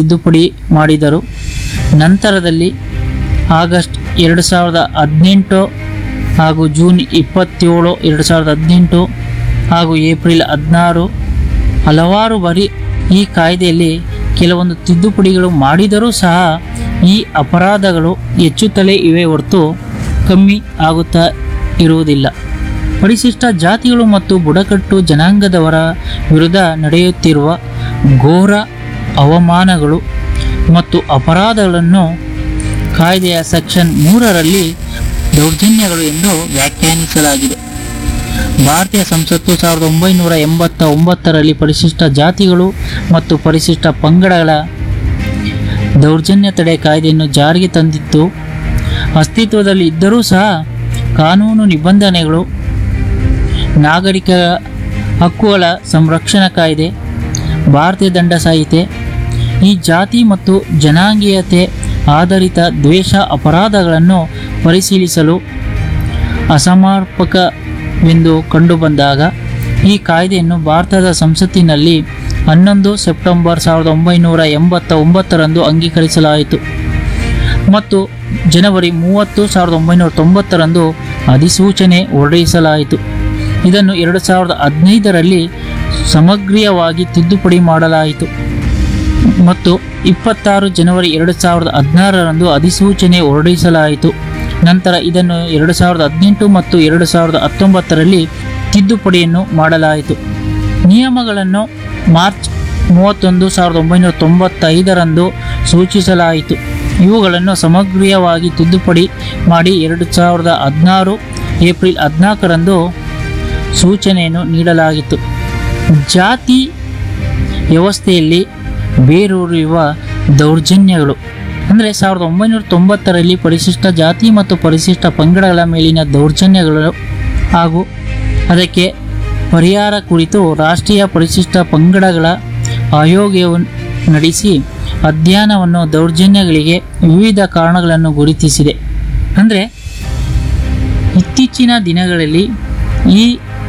ತಿದ್ದುಪಡಿ ಮಾಡಿದರು ನಂತರದಲ್ಲಿ ಆಗಸ್ಟ್ ಎರಡು ಸಾವಿರದ ಹದಿನೆಂಟು ಹಾಗೂ ಜೂನ್ ಇಪ್ಪತ್ತೇಳು ಎರಡು ಸಾವಿರದ ಹದಿನೆಂಟು ಹಾಗೂ ಏಪ್ರಿಲ್ ಹದಿನಾರು ಹಲವಾರು ಬಾರಿ ಈ ಕಾಯ್ದೆಯಲ್ಲಿ ಕೆಲವೊಂದು ತಿದ್ದುಪಡಿಗಳು ಮಾಡಿದರೂ ಸಹ ಈ ಅಪರಾಧಗಳು ಹೆಚ್ಚುತ್ತಲೇ ಇವೆ ಹೊರತು ಕಮ್ಮಿ ಆಗುತ್ತಾ ಇರುವುದಿಲ್ಲ ಪರಿಶಿಷ್ಟ ಜಾತಿಗಳು ಮತ್ತು ಬುಡಕಟ್ಟು ಜನಾಂಗದವರ ವಿರುದ್ಧ ನಡೆಯುತ್ತಿರುವ ಘೋರ ಅವಮಾನಗಳು ಮತ್ತು ಅಪರಾಧಗಳನ್ನು ಕಾಯ್ದೆಯ ಸೆಕ್ಷನ್ ಮೂರರಲ್ಲಿ ದೌರ್ಜನ್ಯಗಳು ಎಂದು ವ್ಯಾಖ್ಯಾನಿಸಲಾಗಿದೆ ಭಾರತೀಯ ಸಂಸತ್ತು ಸಾವಿರದ ಒಂಬೈನೂರ ಎಂಬತ್ತ ಒಂಬತ್ತರಲ್ಲಿ ಪರಿಶಿಷ್ಟ ಜಾತಿಗಳು ಮತ್ತು ಪರಿಶಿಷ್ಟ ಪಂಗಡಗಳ ದೌರ್ಜನ್ಯ ತಡೆ ಕಾಯ್ದೆಯನ್ನು ಜಾರಿಗೆ ತಂದಿತ್ತು ಅಸ್ತಿತ್ವದಲ್ಲಿ ಇದ್ದರೂ ಸಹ ಕಾನೂನು ನಿಬಂಧನೆಗಳು ನಾಗರಿಕ ಹಕ್ಕುಗಳ ಸಂರಕ್ಷಣಾ ಕಾಯ್ದೆ ಭಾರತೀಯ ದಂಡ ಸಂಹಿತೆ ಈ ಜಾತಿ ಮತ್ತು ಜನಾಂಗೀಯತೆ ಆಧಾರಿತ ದ್ವೇಷ ಅಪರಾಧಗಳನ್ನು ಪರಿಶೀಲಿಸಲು ಅಸಮರ್ಪಕವೆಂದು ಕಂಡುಬಂದಾಗ ಈ ಕಾಯ್ದೆಯನ್ನು ಭಾರತದ ಸಂಸತ್ತಿನಲ್ಲಿ ಹನ್ನೊಂದು ಸೆಪ್ಟೆಂಬರ್ ಸಾವಿರದ ಒಂಬೈನೂರ ಎಂಬತ್ತ ಒಂಬತ್ತರಂದು ಅಂಗೀಕರಿಸಲಾಯಿತು ಮತ್ತು ಜನವರಿ ಮೂವತ್ತು ಸಾವಿರದ ಒಂಬೈನೂರ ತೊಂಬತ್ತರಂದು ಅಧಿಸೂಚನೆ ಹೊರಡಿಸಲಾಯಿತು ಇದನ್ನು ಎರಡು ಸಾವಿರದ ಹದಿನೈದರಲ್ಲಿ ಸಮಗ್ರವಾಗಿ ತಿದ್ದುಪಡಿ ಮಾಡಲಾಯಿತು ಮತ್ತು ಇಪ್ಪತ್ತಾರು ಜನವರಿ ಎರಡು ಸಾವಿರದ ಹದಿನಾರರಂದು ಅಧಿಸೂಚನೆ ಹೊರಡಿಸಲಾಯಿತು ನಂತರ ಇದನ್ನು ಎರಡು ಸಾವಿರದ ಹದಿನೆಂಟು ಮತ್ತು ಎರಡು ಸಾವಿರದ ಹತ್ತೊಂಬತ್ತರಲ್ಲಿ ತಿದ್ದುಪಡಿಯನ್ನು ಮಾಡಲಾಯಿತು ನಿಯಮಗಳನ್ನು ಮಾರ್ಚ್ ಮೂವತ್ತೊಂದು ಸಾವಿರದ ಒಂಬೈನೂರ ತೊಂಬತ್ತೈದರಂದು ಸೂಚಿಸಲಾಯಿತು ಇವುಗಳನ್ನು ಸಮಗ್ರವಾಗಿ ತಿದ್ದುಪಡಿ ಮಾಡಿ ಎರಡು ಸಾವಿರದ ಹದಿನಾರು ಏಪ್ರಿಲ್ ಹದಿನಾಲ್ಕರಂದು ಸೂಚನೆಯನ್ನು ನೀಡಲಾಗಿತ್ತು ಜಾತಿ ವ್ಯವಸ್ಥೆಯಲ್ಲಿ ಬೇರೂರಿರುವ ದೌರ್ಜನ್ಯಗಳು ಅಂದರೆ ಸಾವಿರದ ಒಂಬೈನೂರ ತೊಂಬತ್ತರಲ್ಲಿ ಪರಿಶಿಷ್ಟ ಜಾತಿ ಮತ್ತು ಪರಿಶಿಷ್ಟ ಪಂಗಡಗಳ ಮೇಲಿನ ದೌರ್ಜನ್ಯಗಳು ಹಾಗೂ ಅದಕ್ಕೆ ಪರಿಹಾರ ಕುರಿತು ರಾಷ್ಟ್ರೀಯ ಪರಿಶಿಷ್ಟ ಪಂಗಡಗಳ ಆಯೋಗವನ್ನು ನಡೆಸಿ ಅಧ್ಯಯನವನ್ನು ದೌರ್ಜನ್ಯಗಳಿಗೆ ವಿವಿಧ ಕಾರಣಗಳನ್ನು ಗುರುತಿಸಿದೆ ಅಂದರೆ ಇತ್ತೀಚಿನ ದಿನಗಳಲ್ಲಿ ಈ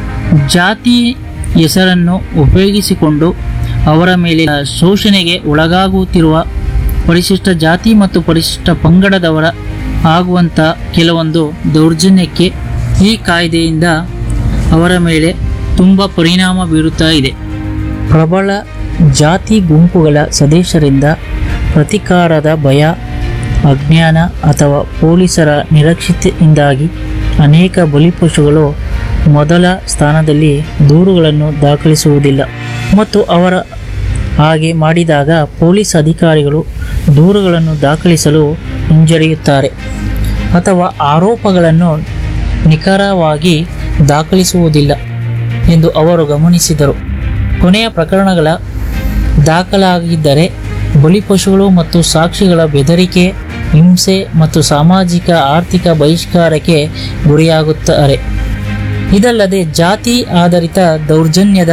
ಜಾತಿ ಹೆಸರನ್ನು ಉಪಯೋಗಿಸಿಕೊಂಡು ಅವರ ಮೇಲೆ ಶೋಷಣೆಗೆ ಒಳಗಾಗುತ್ತಿರುವ ಪರಿಶಿಷ್ಟ ಜಾತಿ ಮತ್ತು ಪರಿಶಿಷ್ಟ ಪಂಗಡದವರ ಆಗುವಂಥ ಕೆಲವೊಂದು ದೌರ್ಜನ್ಯಕ್ಕೆ ಈ ಕಾಯ್ದೆಯಿಂದ ಅವರ ಮೇಲೆ ತುಂಬ ಪರಿಣಾಮ ಬೀರುತ್ತಾ ಇದೆ ಪ್ರಬಲ ಜಾತಿ ಗುಂಪುಗಳ ಸದಸ್ಯರಿಂದ ಪ್ರತಿಕಾರದ ಭಯ ಅಜ್ಞಾನ ಅಥವಾ ಪೊಲೀಸರ ನಿರಕ್ಷತೆಯಿಂದಾಗಿ ಅನೇಕ ಬಲಿಪಶುಗಳು ಮೊದಲ ಸ್ಥಾನದಲ್ಲಿ ದೂರುಗಳನ್ನು ದಾಖಲಿಸುವುದಿಲ್ಲ ಮತ್ತು ಅವರ ಹಾಗೆ ಮಾಡಿದಾಗ ಪೊಲೀಸ್ ಅಧಿಕಾರಿಗಳು ದೂರುಗಳನ್ನು ದಾಖಲಿಸಲು ಹಿಂಜರಿಯುತ್ತಾರೆ ಅಥವಾ ಆರೋಪಗಳನ್ನು ನಿಖರವಾಗಿ ದಾಖಲಿಸುವುದಿಲ್ಲ ಎಂದು ಅವರು ಗಮನಿಸಿದರು ಕೊನೆಯ ಪ್ರಕರಣಗಳ ದಾಖಲಾಗಿದ್ದರೆ ಬಲಿಪಶುಗಳು ಮತ್ತು ಸಾಕ್ಷಿಗಳ ಬೆದರಿಕೆ ಹಿಂಸೆ ಮತ್ತು ಸಾಮಾಜಿಕ ಆರ್ಥಿಕ ಬಹಿಷ್ಕಾರಕ್ಕೆ ಗುರಿಯಾಗುತ್ತಾರೆ ಇದಲ್ಲದೆ ಜಾತಿ ಆಧಾರಿತ ದೌರ್ಜನ್ಯದ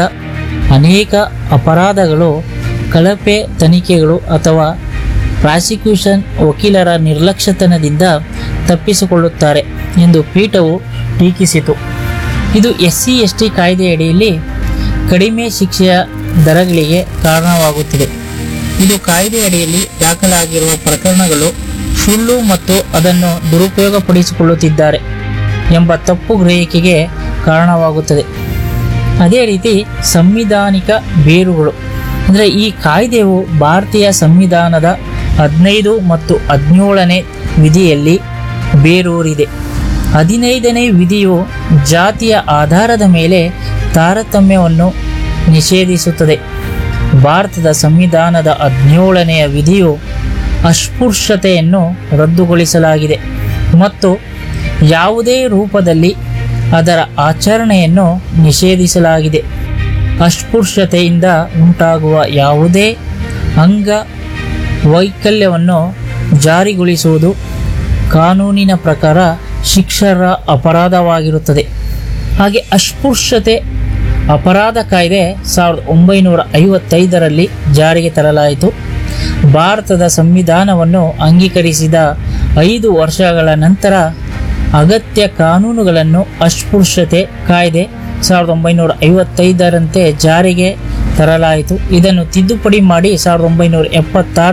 ಅನೇಕ ಅಪರಾಧಗಳು ಕಳಪೆ ತನಿಖೆಗಳು ಅಥವಾ ಪ್ರಾಸಿಕ್ಯೂಷನ್ ವಕೀಲರ ನಿರ್ಲಕ್ಷ್ಯತನದಿಂದ ತಪ್ಪಿಸಿಕೊಳ್ಳುತ್ತಾರೆ ಎಂದು ಪೀಠವು ಟೀಕಿಸಿತು ಇದು ಎಸ್ ಸಿ ಎಸ್ ಟಿ ಕಾಯ್ದೆಯಡಿಯಲ್ಲಿ ಕಡಿಮೆ ಶಿಕ್ಷೆಯ ದರಗಳಿಗೆ ಕಾರಣವಾಗುತ್ತಿದೆ ಇದು ಕಾಯ್ದೆಯಡಿಯಲ್ಲಿ ದಾಖಲಾಗಿರುವ ಪ್ರಕರಣಗಳು ಸುಳ್ಳು ಮತ್ತು ಅದನ್ನು ದುರುಪಯೋಗಪಡಿಸಿಕೊಳ್ಳುತ್ತಿದ್ದಾರೆ ಎಂಬ ತಪ್ಪು ಗ್ರಹಿಕೆಗೆ ಕಾರಣವಾಗುತ್ತದೆ ಅದೇ ರೀತಿ ಸಂವಿಧಾನಿಕ ಬೇರುಗಳು ಅಂದರೆ ಈ ಕಾಯ್ದೆಯು ಭಾರತೀಯ ಸಂವಿಧಾನದ ಹದಿನೈದು ಮತ್ತು ಹದಿನೇಳನೇ ವಿಧಿಯಲ್ಲಿ ಬೇರೂರಿದೆ ಹದಿನೈದನೇ ವಿಧಿಯು ಜಾತಿಯ ಆಧಾರದ ಮೇಲೆ ತಾರತಮ್ಯವನ್ನು ನಿಷೇಧಿಸುತ್ತದೆ ಭಾರತದ ಸಂವಿಧಾನದ ಹದಿನೇಳನೆಯ ವಿಧಿಯು ಅಸ್ಪೃಶ್ಯತೆಯನ್ನು ರದ್ದುಗೊಳಿಸಲಾಗಿದೆ ಮತ್ತು ಯಾವುದೇ ರೂಪದಲ್ಲಿ ಅದರ ಆಚರಣೆಯನ್ನು ನಿಷೇಧಿಸಲಾಗಿದೆ ಅಸ್ಪೃಶ್ಯತೆಯಿಂದ ಉಂಟಾಗುವ ಯಾವುದೇ ಅಂಗ ವೈಕಲ್ಯವನ್ನು ಜಾರಿಗೊಳಿಸುವುದು ಕಾನೂನಿನ ಪ್ರಕಾರ ಶಿಕ್ಷರ ಅಪರಾಧವಾಗಿರುತ್ತದೆ ಹಾಗೆ ಅಸ್ಪೃಶ್ಯತೆ ಅಪರಾಧ ಕಾಯ್ದೆ ಸಾವಿರದ ಒಂಬೈನೂರ ಐವತ್ತೈದರಲ್ಲಿ ಜಾರಿಗೆ ತರಲಾಯಿತು ಭಾರತದ ಸಂವಿಧಾನವನ್ನು ಅಂಗೀಕರಿಸಿದ ಐದು ವರ್ಷಗಳ ನಂತರ ಅಗತ್ಯ ಕಾನೂನುಗಳನ್ನು ಅಸ್ಪೃಶ್ಯತೆ ಕಾಯ್ದೆ ಸಾವಿರದ ಒಂಬೈನೂರ ಐವತ್ತೈದರಂತೆ ಜಾರಿಗೆ ತರಲಾಯಿತು ಇದನ್ನು ತಿದ್ದುಪಡಿ ಮಾಡಿ ಸಾವಿರದ ಒಂಬೈನೂರ ಎಪ್ಪತ್ತಾರು